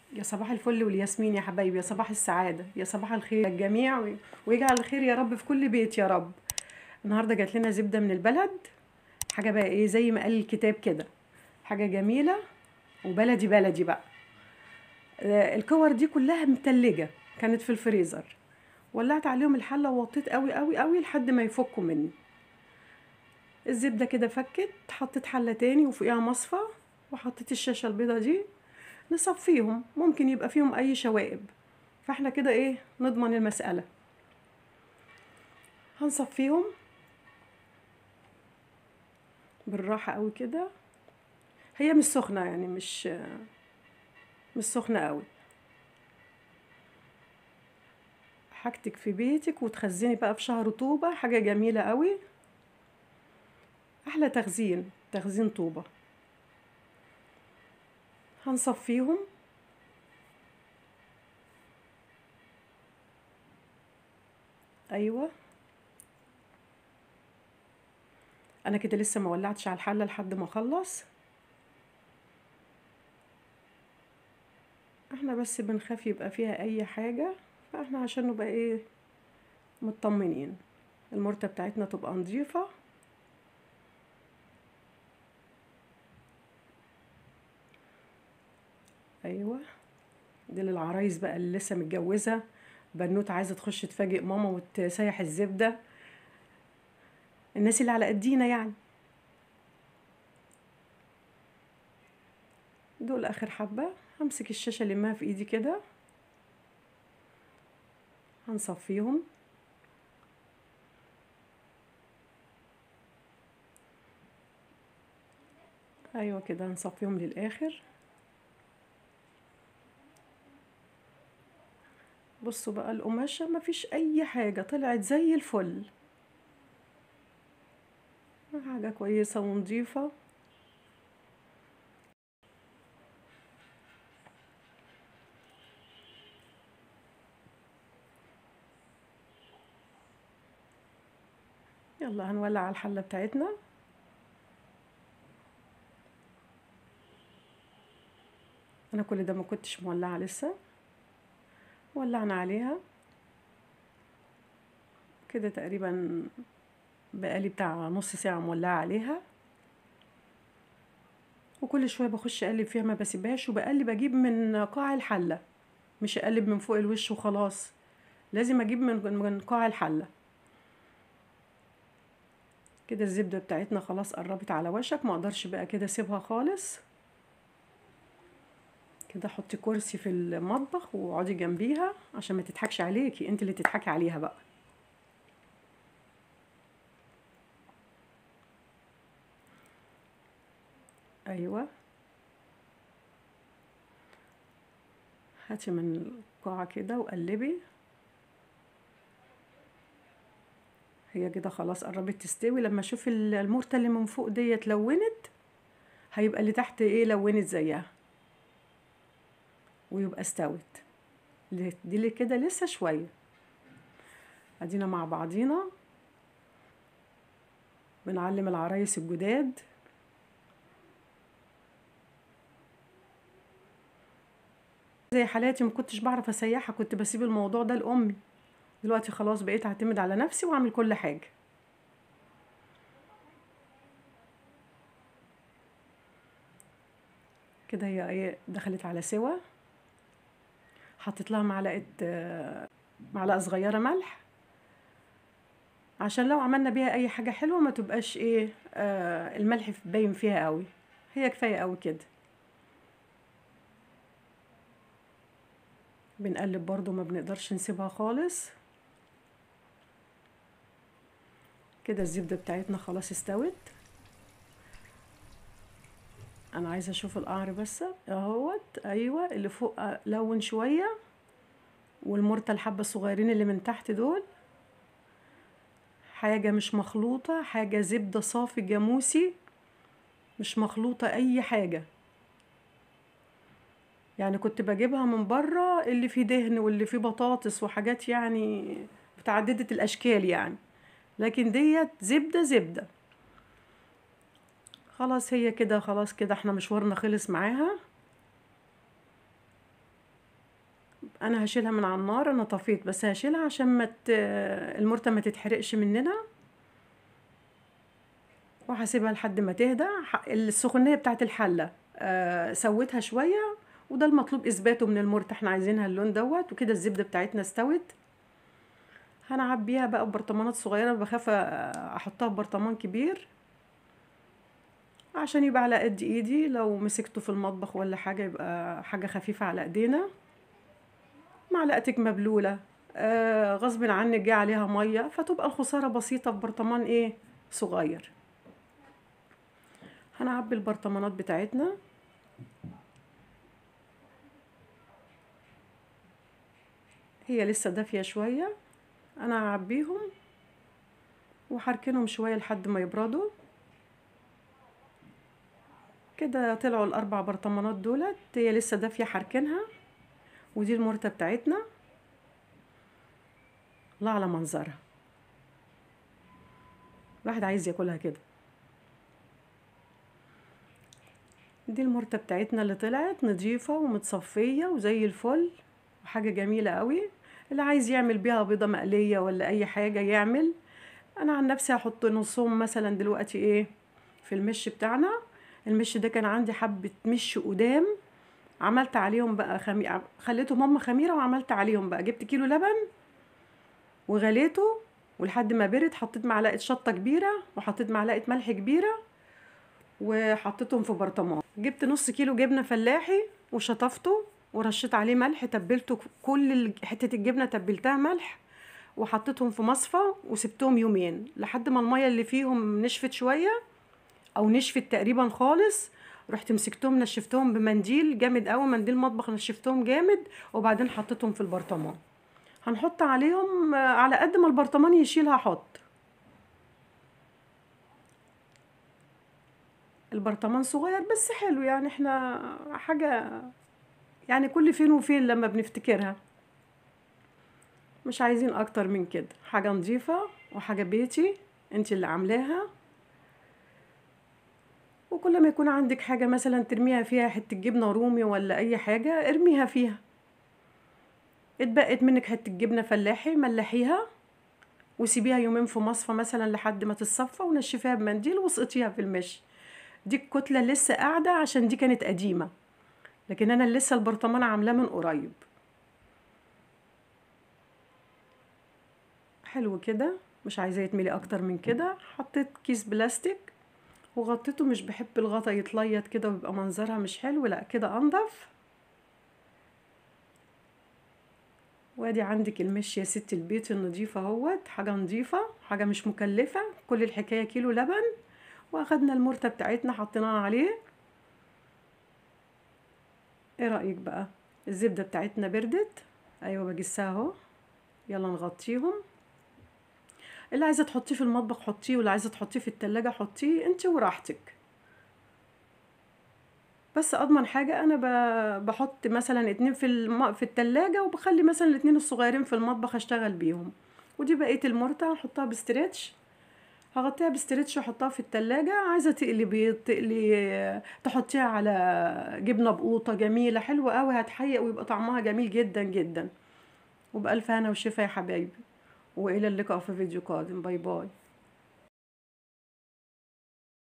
يا صباح الفل والياسمين يا حبايبي يا صباح السعادة يا صباح الخير الجميع وي- ويجعل الخير يا رب في كل بيت يا رب النهاردة جات لنا زبدة من البلد حاجة بقى ايه زي ما قال الكتاب كده حاجة جميلة وبلدي بلدي بقى آه، الكور دي كلها متلجة كانت في الفريزر ولعت عليهم الحلة ووطيت قوي قوي قوي لحد ما يفكوا مني الزبدة كده فكت حطيت حلة تاني وفوقيها مصفى وحطيت الشاشة البيضة دي نصفيهم ممكن يبقى فيهم اي شوائب فاحنا كده ايه نضمن المسألة هنصفيهم بالراحة قوي كده هي مش سخنة يعني مش مش سخنة قوي حاجتك في بيتك وتخزني بقى في شهر طوبة حاجة جميلة قوي احلى تخزين تخزين طوبة هنصفيهم ايوه انا كده لسه ما ولعتش على الحله لحد ما اخلص احنا بس بنخاف يبقى فيها اي حاجه فاحنا عشان نبقى ايه مطمنين المرته بتاعتنا تبقى نظيفه ايوه دي للعرايس بقى اللي لسه متجوزه بنوت عايزه تخش تفاجئ ماما وتسيح الزبده الناس اللي على قدينا يعني دول اخر حبه همسك الشاشه لمها في ايدي كده هنصفيهم ايوه كده هنصفيهم للاخر بصوا بقى القماشة مفيش أي حاجة طلعت زي الفل حاجة كويسة ونضيفة يلا هنولع على الحلة بتاعتنا أنا كل ده ما كنتش مولعة لسه ولعنا عليها كده تقريبا بقالي بتاع نص ساعة مولعة عليها وكل شوية بخش أقلب فيها ما بسيبهاش وبقلب أجيب من قاع الحلة مش أقلب من فوق الوش وخلاص لازم أجيب من من قاع الحلة كده الزبدة بتاعتنا خلاص قربت على وشك ما اقدرش بقى كده اسيبها خالص كده حطي كرسي في المطبخ واقعدي جنبيها عشان ما تضحكش عليكي انت اللي تضحكي عليها بقى ايوه هاتي من القاعة كده وقلبي هي كده خلاص قربت تستوي لما اشوف المرته اللي من فوق ديت لونت هيبقى اللي تحت ايه لونت زيها ويبقى استوت دي اللي كده لسه شويه ادينا مع بعضينا بنعلم العرايس الجداد زي حالاتي ما كنتش بعرف اسيحها كنت بسيب الموضوع ده لامي دلوقتي خلاص بقيت اعتمد على نفسي واعمل كل حاجه كده هي ايه دخلت على سوا حطيت لها معلقه معلقه صغيره ملح عشان لو عملنا بيها اي حاجه حلوه ما تبقاش ايه آه الملح باين فيها قوي هي كفايه قوي كده بنقلب برضو ما بنقدرش نسيبها خالص كده الزبده بتاعتنا خلاص استوت انا عايزه اشوف القعر بس اهوت ايوه اللي فوق لون شويه والمرته الحبه الصغيرين اللي من تحت دول حاجه مش مخلوطه حاجه زبده صافي جاموسي مش مخلوطه اي حاجه يعني كنت بجيبها من بره اللي فيه دهن واللي فيه بطاطس وحاجات يعني متعدده الاشكال يعني لكن ديت زبده زبده خلاص هي كده خلاص كده احنا مشوارنا خلص معاها انا هشيلها من على النار انا طفيت بس هشيلها عشان ما ت... المرته ما تتحرقش مننا وهسيبها لحد ما تهدى ح- السخونيه بتاعت الحله آه سويتها شويه وده المطلوب اثباته من المرته احنا عايزينها اللون دوت وكده الزبده بتاعتنا استوت هنعبيها بقى ببرطمانات صغيره بخاف احطها في برطمان كبير عشان يبقى على قد ايدي لو مسكته في المطبخ ولا حاجه يبقى حاجه خفيفه على ايدينا معلقتك مبلوله آه غصب عنك جه عليها ميه فتبقى الخساره بسيطه في برطمان ايه صغير هنعبي البرطمانات بتاعتنا هي لسه دافيه شويه انا هعبيهم وهركنهم شويه لحد ما يبردوا كده طلعوا الاربع برطمانات دولت هي لسه دافيه هركنها ودي المرته بتاعتنا الله على منظرها الواحد عايز ياكلها كده دي المرته بتاعتنا اللي طلعت نظيفه ومتصفيه وزي الفل وحاجه جميله قوي اللي عايز يعمل بيها بيضه مقليه ولا اي حاجه يعمل انا عن نفسي هحط نصهم مثلا دلوقتي ايه في المش بتاعنا المش ده كان عندي حبه مش قدام عملت عليهم بقى خمي... خليتهم هم خميره وعملت عليهم بقى جبت كيلو لبن وغليته ولحد ما برد حطيت معلقه شطه كبيره وحطيت معلقه ملح كبيره وحطيتهم في برطمان جبت نص كيلو جبنه فلاحي وشطفته ورشيت عليه ملح تبلته كل ال- حته الجبنه تبلتها ملح وحطيتهم في مصفى وسبتهم يومين لحد ما الميه اللي فيهم نشفت شويه او نشفت تقريبا خالص رحت مسكتهم نشفتهم بمنديل جامد قوي منديل مطبخ نشفتهم جامد وبعدين حطيتهم في البرطمان هنحط عليهم آه، على قد ما البرطمان يشيل هحط البرطمان صغير بس حلو يعني احنا حاجة يعني كل فين وفين لما بنفتكرها مش عايزين اكتر من كده حاجة نظيفة وحاجة بيتي انت اللي عاملاها وكل ما يكون عندك حاجة مثلا ترميها فيها حتة جبنة رومي ولا أي حاجة ارميها فيها اتبقت منك حتة جبنة فلاحي ملحيها وسيبيها يومين في مصفى مثلا لحد ما تتصفى ونشفيها بمنديل واسقطيها في المش دي الكتلة لسه قاعدة عشان دي كانت قديمة لكن أنا لسه البرطمان عاملاه من قريب حلو كده مش عايزاه يتملي أكتر من كده حطيت كيس بلاستيك وغطيته مش بحب الغطا يتليط كده ويبقى منظرها مش حلو لا كده انضف وادي عندك المش يا ست البيت النظيفة اهوت حاجة نظيفة حاجة مش مكلفة كل الحكاية كيلو لبن واخدنا المرتة بتاعتنا حطيناها عليه ايه رأيك بقى الزبدة بتاعتنا بردت ايوه بجسها اهو يلا نغطيهم اللي عايزه تحطيه في المطبخ حطيه واللي عايزه تحطيه في التلاجة حطيه انت وراحتك بس اضمن حاجه انا ب- بحط مثلا اتنين في الم... في التلاجة وبخلي مثلا الاتنين الصغيرين في المطبخ اشتغل بيهم ودي بقيه المرته هحطها بستريتش هغطيها بستريتش واحطها في التلاجة عايزه تقلي بيض تقلي تحطيها على جبنه بقوطه جميله حلوه قوي هتحيق ويبقى طعمها جميل جدا جدا وبألف هنا وشفا يا حبايبي والى اللقاء في فيديو قادم باي باي